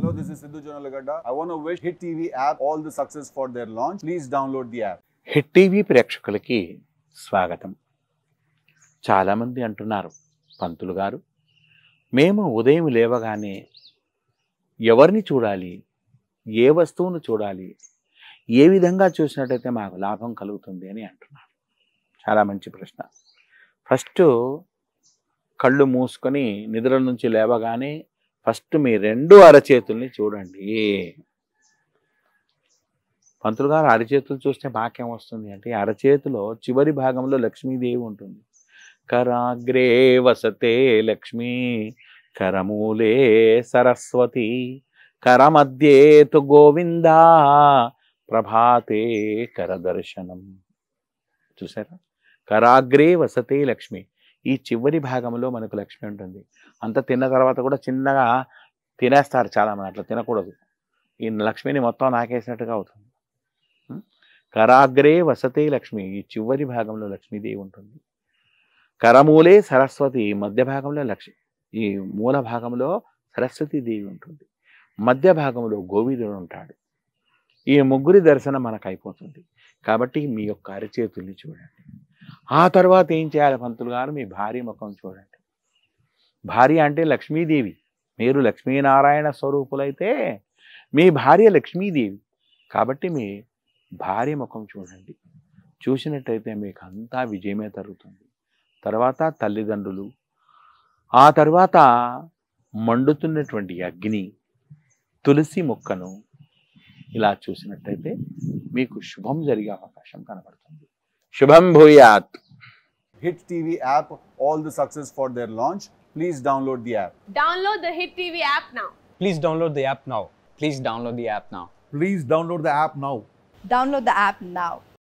Hello, this is Sidhu Jonalagada. I want to wish Hit TV app all the success for their launch. Please download the app. Hit TV ప్రేక్షకులకి స్వాగతం చాలామంది అంటున్నారు పంతులు గారు మేము ఉదయం లేవగానే ఎవరిని చూడాలి ఏ వస్తువును చూడాలి ఏ విధంగా చూసినట్టయితే మాకు లాభం కలుగుతుంది అని అంటున్నారు చాలా మంచి ప్రశ్న ఫస్ట్ కళ్ళు మూసుకొని నిద్ర నుంచి లేవగానే ఫస్ట్ మీ రెండు అరచేతుల్ని చూడండి పంతులు గారు అరచేతులు చూస్తే మాకేం వస్తుంది అంటే అరచేతిలో చివరి భాగంలో లక్ష్మీదేవి ఉంటుంది కరాగ్రే వసతే లక్ష్మీ కరమూలే సరస్వతి కరమధ్యే తు గోవింద ప్రభాతే కరదర్శనం చూసారా కరాగ్రే వసతే లక్ష్మి ఈ చివరి భాగంలో మనకు లక్ష్మి ఉంటుంది అంత తిన్న తర్వాత కూడా చిన్నగా తినేస్తారు చాలా మంది అట్లా తినకూడదు ఈ లక్ష్మిని మొత్తం నాకేసినట్టుగా అవుతుంది ఉం? కరాగ్రే వసతే లక్ష్మి ఈ చివరి భాగంలో లక్ష్మీదేవి ఉంటుంది కరమూలే సరస్వతి మధ్య భాగంలో లక్ష్మి ఈ మూల భాగంలో సరస్వతి దేవి ఉంటుంది మధ్య భాగంలో గోవిందుడు ఉంటాడు ఈ ముగ్గురి దర్శనం మనకు అయిపోతుంది కాబట్టి మీ యొక్క అరచేతుల్ని చూడండి ఆ తర్వాత ఏం చేయాలి పంతులు గారు మీ భార్య ముఖం చూడండి భార్య అంటే లక్ష్మీదేవి మీరు లక్ష్మీనారాయణ స్వరూపులైతే మీ భార్య లక్ష్మీదేవి కాబట్టి మీ భార్య ముఖం చూడండి చూసినట్టయితే మీకు అంతా విజయమే జరుగుతుంది తర్వాత తల్లిదండ్రులు ఆ తర్వాత మండుతున్నటువంటి అగ్ని తులసి మొక్కను ఇలా చూసినట్టయితే మీకు శుభం జరిగే అవకాశం కనబడుతుంది శుభం భూయాత్ Hit TV app all the success for their launch. Please download the app. Download the Hit TV app now. Please download the app now. Please download the app now. Please download the app now. Download the app now.